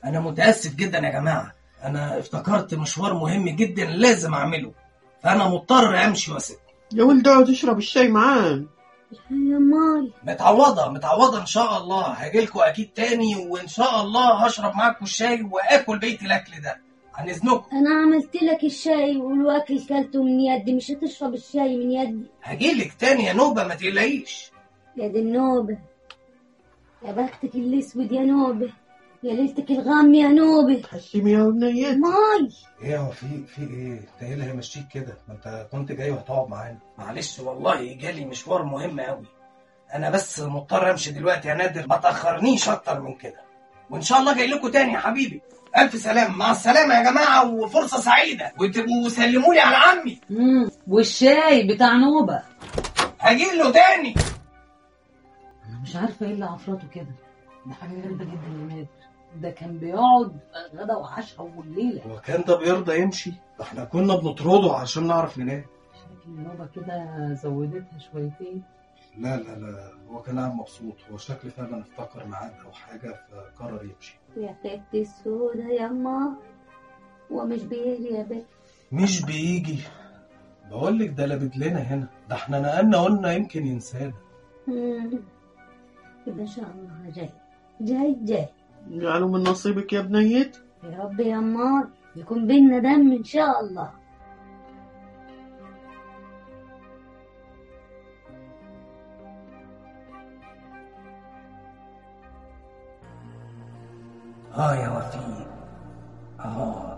انا متاسف جدا يا جماعه انا افتكرت مشوار مهم جدا لازم اعمله فانا مضطر امشي واسيب يا ولد اقعد اشرب الشاي معانا يا ماي متعوضه متعوضه ان شاء الله هاجيلكوا اكيد تاني وان شاء الله هشرب معاكم الشاي واكل بقيه الاكل ده عن اذنكم انا عملت لك الشاي والواكل كلته من يدي مش هتشرب الشاي من يدي هجيلك تاني يا نوبه ما تقلقيش يا دي النوبة يا بختك الاسود يا نوبة يا ليلتك الغام يا نوبة حشمي يا بنيتي ماي ايه هو في في ايه انت ايه اللي هيمشيك كده ما انت كنت جاي وهتقعد معانا معلش والله جالي مشوار مهم قوي انا بس مضطر امشي دلوقتي يا نادر ما تاخرنيش اكتر من كده وان شاء الله جاي لكم تاني يا حبيبي الف سلام مع السلامه يا جماعه وفرصه سعيده وتبقوا سلموا لي على عمي مم. والشاي بتاع نوبة هجي له تاني انا مش عارفة ايه اللي عفرته كده ده حاجة غريبة جدا يا نادر ده كان بيقعد غدا وعشاء والليلة هو كان ده بيرضى يمشي ده احنا كنا بنطرده عشان نعرف ننام شكل النوبة كده زودتها شويتين لا لا لا هو كان قاعد مبسوط هو شكل فعلا افتكر ميعاد او حاجه فقرر يمشي يا خيبتي السودة يا ما ومش بيجي يا بنت مش بيجي بقول لك ده لابد لنا هنا ده احنا نقلنا قلنا يمكن ينسانا مم. يبقى ان شاء الله جاي جاي جاي جعلوا من نصيبك يا بنيتي يا رب يا مار يكون بينا دم ان شاء الله اه يا وفيق اه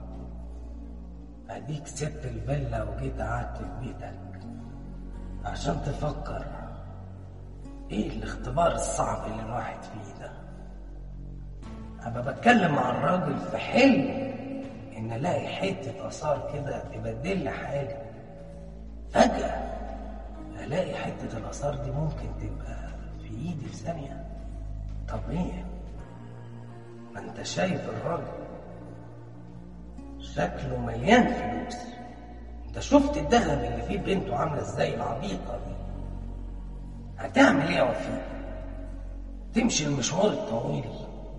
اديك سبت الفيلا وجيت قعدت في بيتك عشان تفكر ايه الاختبار الصعب اللي الواحد فيه ده ابقى بتكلم مع الراجل في حلم ان الاقي حته اثار كده تبدل لي حاجه فجاه الاقي حته الاثار دي ممكن تبقى في ايدي في ثانيه طب ايه ما انت شايف الراجل شكله مليان فلوس انت شفت الذهب اللي فيه بنته عامله ازاي العبيطه دي هتعمل ايه يا وفيق تمشي المشوار الطويل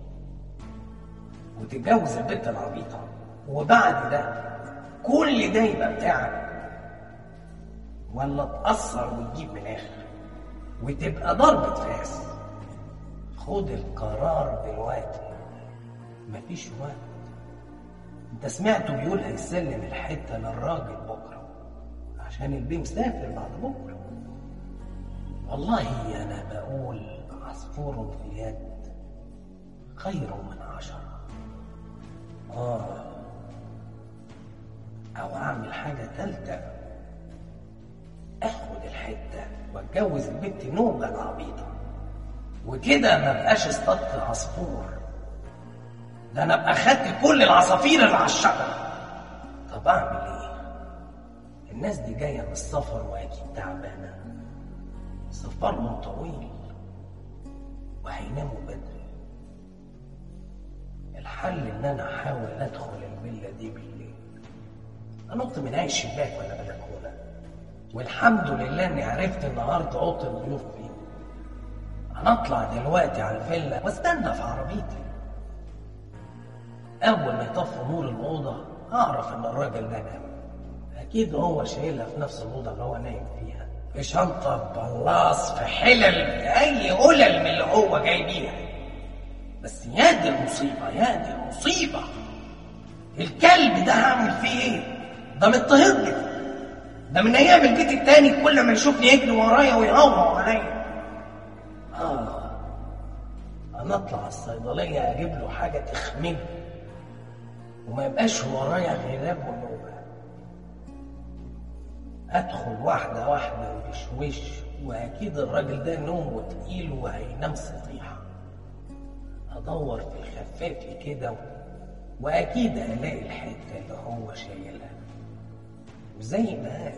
وتتجوز البنت العبيطه وبعد ده كل ده يبقى بتاعك ولا تأثر وتجيب من الآخر وتبقى ضربة فاس خد القرار دلوقتي مفيش وقت انت سمعته بيقول هيسلم الحته للراجل بكره عشان البيه مسافر بعد بكره والله انا بقول عصفور في اليد خير من عشرة اه او اعمل حاجه تالته اخد الحته واتجوز البنت نوبه العبيطه وكده ما بقاش اصطدت عصفور ده انا ابقى خدت كل العصافير اللي على الشجره طب اعمل ايه الناس دي جايه من السفر واكيد تعبانه سفرهم طويل وهيناموا بدري الحل ان انا احاول ادخل الفيلا دي بالليل انط من اي شباك ولا بلكونه والحمد لله اني عرفت النهارده اوضه الضيوف فين انا اطلع دلوقتي على الفيلا واستنى في عربيتي أول ما يطفوا نور الأوضة أعرف إن الراجل ده نام أكيد هو شايلها في نفس الأوضة اللي هو نايم فيها في شنطة بلاص في حلل أي قلل من اللي هو جاي بيها بس يا دي المصيبة يا دي المصيبة الكلب ده هعمل فيه إيه؟ ده مضطهدني ده من أيام البيت التاني كل ما يشوفني يجري ورايا ويهوهو معايا آه أنا أطلع على الصيدلية أجيب له حاجة تخمله وما يبقاش ورايا غياب ونوبة أدخل واحدة واحدة وبشوش وأكيد الراجل ده نومه تقيل وهينام صحيحة أدور في الخفاف كده وأكيد ألاقي الحتة اللي هو شايلها وزي ما قال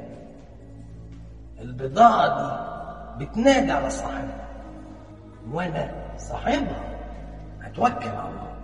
البضاعة دي بتنادي على صاحبها وأنا صاحبها هتوكل على الله